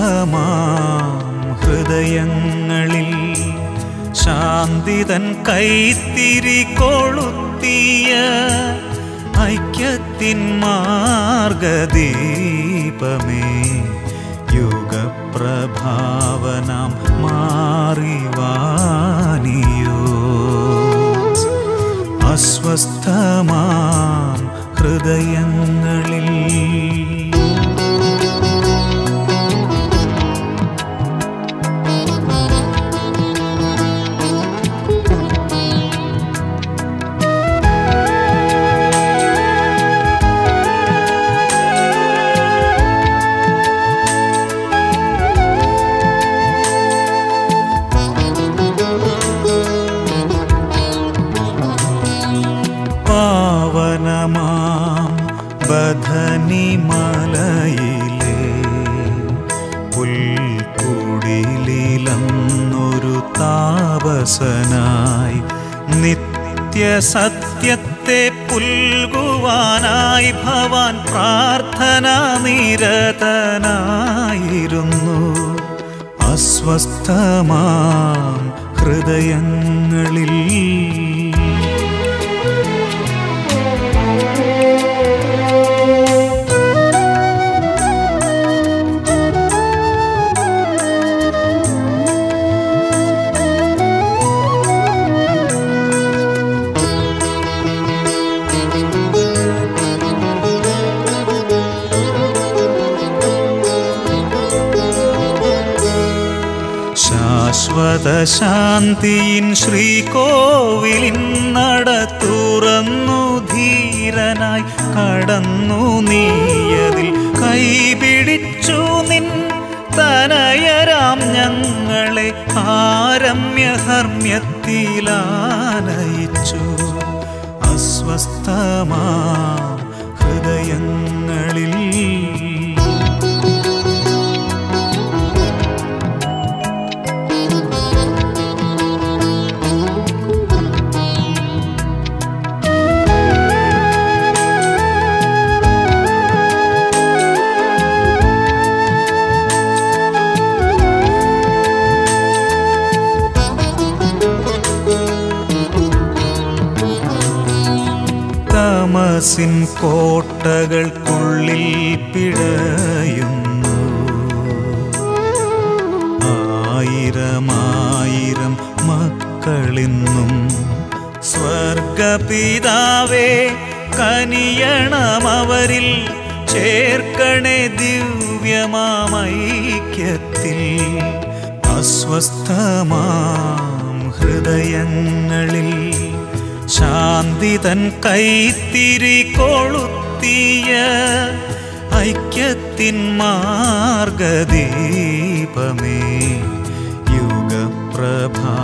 അസ്വസ്ഥമാം ഹൃദയങ്ങളിൽ ശാന്തിതൻ കൈത്തിരി കൊളുത്തിയ ഐക്യത്തിൻ മാർഗദീപമേ യുഗപ്രഭാവനാം മാറിവാനിയോ അസ്വസ്ഥമാം ഹൃദയങ്ങളിൽ പാവനമാം ബധനിമലയിലെ പുൽക്കുടിലന്നൊരു താപസനായി നിത്യസത്യത്തെ പുൽകുവാനായി ഭവാൻ പ്രാർത്ഥന നിരതനായിരുന്നു അസ്വസ്ഥമാം ഹൃദയങ്ങളിൽ ശാശ്വത ശാന്തിയിൻ ശ്രീകോവിലിൻ നട തുറന്നു ധീരനായി കടന്നു നീയതിൽ കൈപിടിച്ചു നിൻ തനയരാം ഞങ്ങളെ ആരമ്യഹർമ്മ്യത്തിലാനയിച്ചു അസ്വസ്ഥമാം ഹൃദയങ്ങളിൽ തമസിൻ കോട്ടകൾക്കുള്ളിൽ പിടയുന്നു ആയിരമായിരം മക്കളിന്നും സ്വർഗപിതാവേ കനിയണമവരിൽ ചേർക്കണേ ദിവ്യമാമൈക്യത്തിൽ അസ്വസ്ഥമാം ഹൃദയങ്ങളിൽ ശാന്തിതൻ കൈത്തിരി കൊളുത്തിയ ഐക്യത്തിൻ മാർഗദീപമേ യുഗപ്രഭാ